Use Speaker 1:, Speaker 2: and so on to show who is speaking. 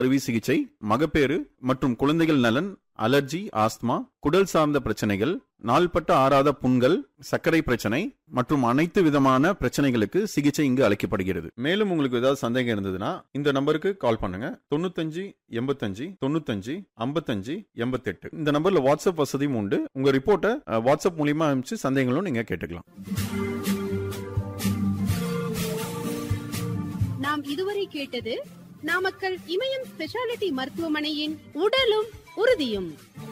Speaker 1: அறுவை சிகிச்சை மகப்பேறு மற்றும் குழந்தைகள் நலன் அலர்ஜி ஆஸ்துமா குடல் சார்ந்த பிரச்சனைகள் நாள்பட்ட ஆறாத புண்கள் சர்க்கரை பிரச்சனை மற்றும் அனைத்து விதமான பிரச்சனைகளுக்கு சிகிச்சை இங்கு அளிக்கப்படுகிறது மேலும் உங்களுக்கு ஏதாவது சந்தேகம் இருந்ததுன்னா இந்த நம்பருக்கு கால் பண்ணுங்க தொண்ணூத்தஞ்சு எண்பத்தஞ்சு தொண்ணூத்தஞ்சு ஐம்பத்தஞ்சு எண்பத்தெட்டு இந்த நம்பர்ல வாட்ஸ்அப் வசதியும் உண்டு உங்க ரிப்போர்ட்டை அஹ், வாட்ஸ்அப் மூலியமா அனுப்பிச்சு சந்தேகங்களும் நீங்க கேட்டுக்கலாம்
Speaker 2: நாம் இதுவரை கேட்டது நாமக்கல் இமயம் ஸ்பெஷாலிட்டி மருத்துவமனையின் உடலும் உறுதியும்